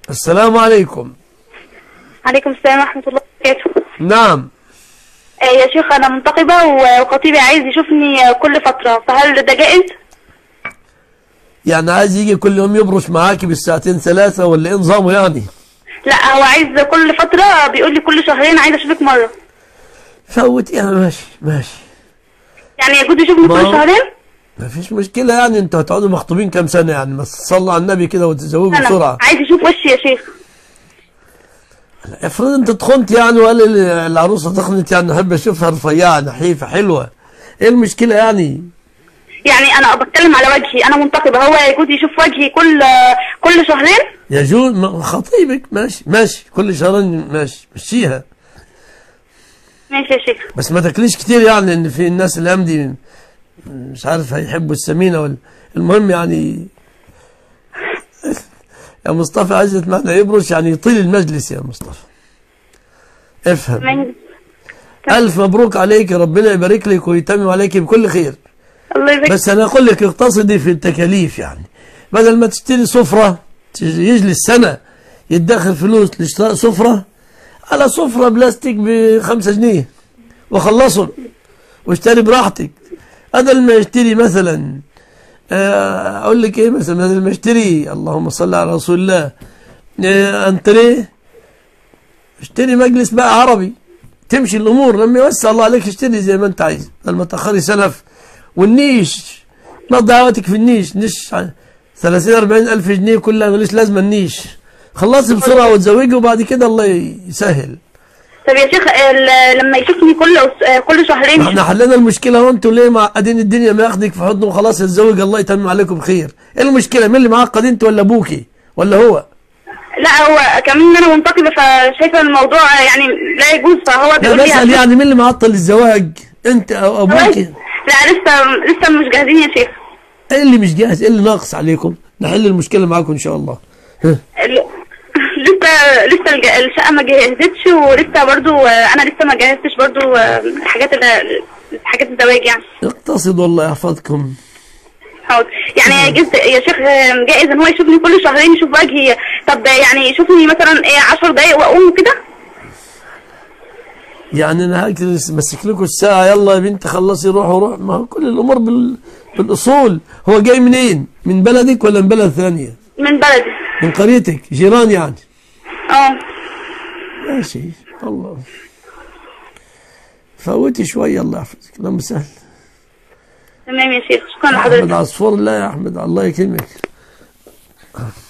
السلام عليكم عليكم السلام ورحمة الله وبركاته نعم آه، يا شيخ أنا منتقبة و- وخطيبي عايز يشوفني آه، كل فترة فهل ده جائز؟ يعني عايز يجي كل يوم يبرش معاكي بالساعتين ثلاثة ولا ايه نظامه يعني لا هو عايز كل فترة بيقول لي كل شهرين عايز أشوفك مرة فوت يعني ماشي ماشي يعني يجوز يشوفني ما كل هو- شهرين؟ ما فيش مشكلة يعني انتوا هتقعدوا مخطوبين كام سنة يعني بس تصلوا على النبي كده وتتزوجوا أنا بسرعة عايز يشوف وشي يا شيخ افرض انت تخنت يعني وقال ال- العروسة تخنت يعني احب اشوفها رفيعة نحيفة حلوة ايه المشكلة يعني يعني أنا بتكلم على وجهي أنا منتقبة هو يجوز يشوف وجهي كل آه، كل شهرين؟ يجوز ما- خطيبك ماشي ماشي كل شهرين ماشي مشيها ماشي يا شيخ بس ما تاكليش كتير يعني ان في الناس الايام دي مش عارف هيحبوا السمينه ولا المهم يعني يا مصطفى عزت معنى يبرش يعني يطيل المجلس يا مصطفى افهم من- الف مبروك عليك ربنا يبارك لك ويتمم عليك بكل خير الله يبارك بس انا اقول لك اقتصدي في التكاليف يعني بدل ما تشتري سفره يجلس سنه يدخر فلوس لاشتراء سفره على سفره بلاستيك بخمسة جنيه وخلصوا واشتري براحتك بدل ما يشتري مثلا آه، اقول لك ايه مثلا بدل ما يشتري اللهم صل على رسول الله آه، انتريه اشتري مجلس بقى عربي تمشي الامور لما يوسع الله عليك اشتري زي ما انت عايز بدل ما تاخري سلف والنيش ما دعوتك في النيش نيش 30 40 الف جنيه كلها ماليش لازمه النيش خلصي بسرعه وتزوجي وبعد كده الله يسهل طب يا شيخ ال- لما يشوفني كل أس- آه، كل شهرين ما احنا حلينا المشكله وانتوا ليه معقدين الدنيا ما ياخدك في حضنه وخلاص يتزوج الله يتمم عليكم بخير ايه المشكله مين اللي معقد انت ولا ابوكي ولا هو لا هو كمان انا منتقبه فشايفه الموضوع يعني لا يجوز فهو لا بيقول لي بسال هشوف- يعني مين اللي معطل الزواج انت او ابوكي لا لسه لسه مش جاهزين يا شيخ ايه اللي مش جاهز ايه اللي ناقص عليكم نحل المشكله معاكم ان شاء الله ها. ال- لسه لسه الج- الشقه ما جهزتش ولسه برضو آه، انا لسه ما جهزتش برضو آه، حاجات ال- حاجات الزواج يعني اقتصد والله يحفظكم حاضر يعني يجوز يا شيخ آه، جائز ان هو يشوفني كل شهرين يشوف وجهي طب يعني يشوفني مثلا ايه 10 دقايق واقوم كده يعني انا هكذا مسك لكم الساعه يلا يا بنت خلصي روحوا روح ما هو كل الامور بال... بالاصول هو جاي منين من بلدك ولا من بلد ثانيه من بلدي من قريتك جيران يعني اه ماشي الله فوتي شويه الله يحفظك اللهم سهل تمام يا شيخ شكرا احمد لحضرتك عصفور لا يا احمد الله يكرمك